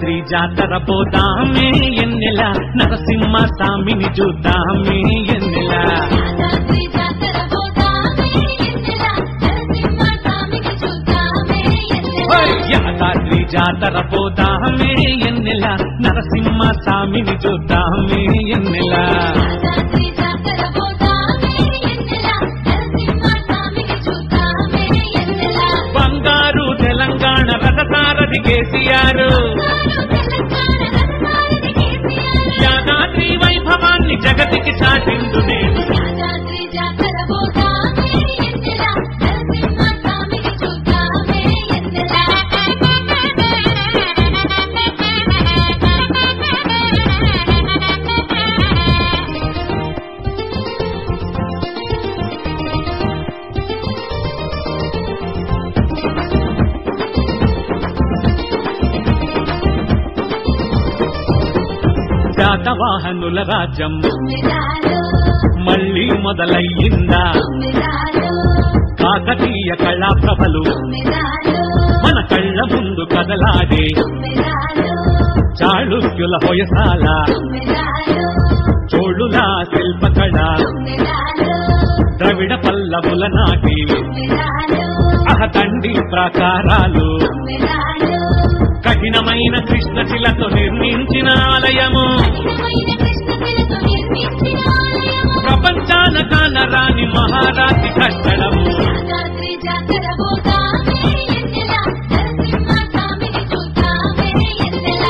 యాదాద్రి జాతర పోదామే ఎన్నెల నరసింహ స్వామిని చూద్దామే ఎన్నెల యాదాద్రి జాతర పోదామే ఎన్నెల నరసింహ స్వామిని చూద్దామే ఎన్నెల ఓయ్! యాదాద్రి జాతర పోదామే ఎన్నెల నరసింహ స్వామిని చూద్దామే ఎన్నెల యాదాద్రి జాతర పోదామే ఎన్నెల నరసింహ స్వామిని చూద్దామే ఎన్నెల బంగారు తెలంగాణ రథసారథి కేసీఆర్ నాడు తెలంగాణ రత్నాలని కేసీఆర్ యాదాద్రి వైభవాన్ని జగతికి చాటిండు నేను యాదాద్రి జాతర పోదామే ఎన్నెల నరసింహ స్వామిని చూద్దామే ఎన్నెల శాతవాహనుల రాజ్యం తుమ్మిదాలు మళ్ళీ మొదలయ్యిందా తుమ్మిదాలు కాకతీయ కళాప్రభలు తుమ్మిదాలు మన కళ్ళ ముందు కదలాడే తుమ్మిదాలు చాళుక్యుల హొయసాల తుమ్మిదాలు చోళుల శిల్పకళ తుమ్మిదాలు ద్రవిడ పల్లవుల నాటి తుమ్మిదాలు అహతండి ప్రాకారాలు తుమ్మిదాలు కఠినమైన కృష్ణశిలతో నిర్మించిన ఆలయము కఠినమైన కృష్ణశిలతో నిర్మించిన ఆలయము ప్రపంచాన కానరాని మహారాజి కట్టడము యాదాద్రి జాతర పోదామే ఎన్నెల నరసింహ స్వామిని చూద్దామే ఎన్నెల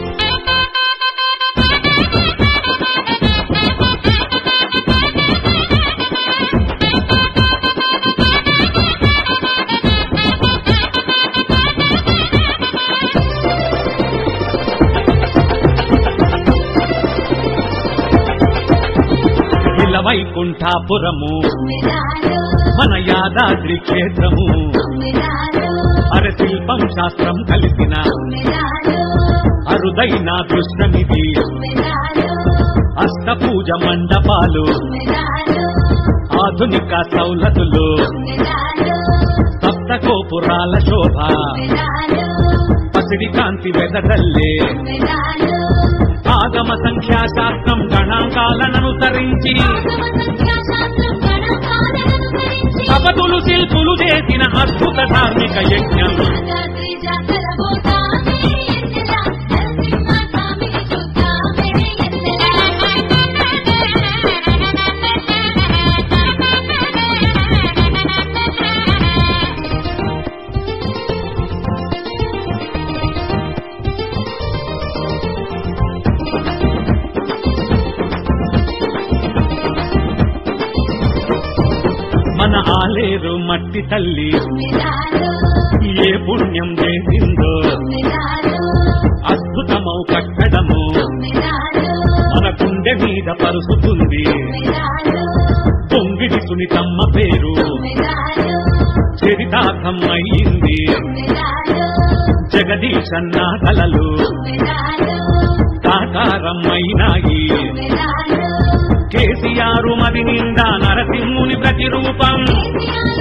ఇలా వైకుంఠాపురము తుమ్మిదాలు మన యాదాద్రి క్షేత్రము తుమ్మిదాలు అర శిల్పం శాస్త్రం కలిసిన తుమ్మిదాలు అరుదైన దృష్టమిది తుమ్మిదాలు అష్టపూజ మండపాలు తుమ్మిదాలు ఆధునిక సౌలతులు తుమ్మిదాలు సప్త గోపురాల శోభ తుమ్మిదాలు పసిడి కాంతి వెదజల్లే తుమ్మిదాలు ఆగమ సంఖ్యా శాస్త్రం గణాంకాలననుసరించి ఆగమ సంఖ్యాశాస్త్రం గణకాలననుసరించి సపతులు శిల్పులు చేసిన అద్భుత ధార్మిక యజ్ఞం యాదాద్రి జాతర పోదామే ఎన్నెల నరసింహ స్వామిని చూద్దామే ఎన్నెల మన ఆలేరు మట్టి తల్లి తుమ్మిదాలు ఏ పుణ్యం చేసిందో తుమ్మిదాలు అద్భుతమౌ కట్టడము తుమ్మిదాలు మన గుండె మీద పరుసుతుంది తుమ్మిదాలు పొంగిడి సునితమ్మ పేరు తుమ్మిదాలు చరితార్థం అయ్యింది తుమ్మిదాలు జగదీశన్న కలలు తుమ్మిదాలు సాకారం అయినాయి తుమ్మిదాలు కేసీఆర్ మది నిండా నరసింహుని ప్రతిరూపం కేసీఆర్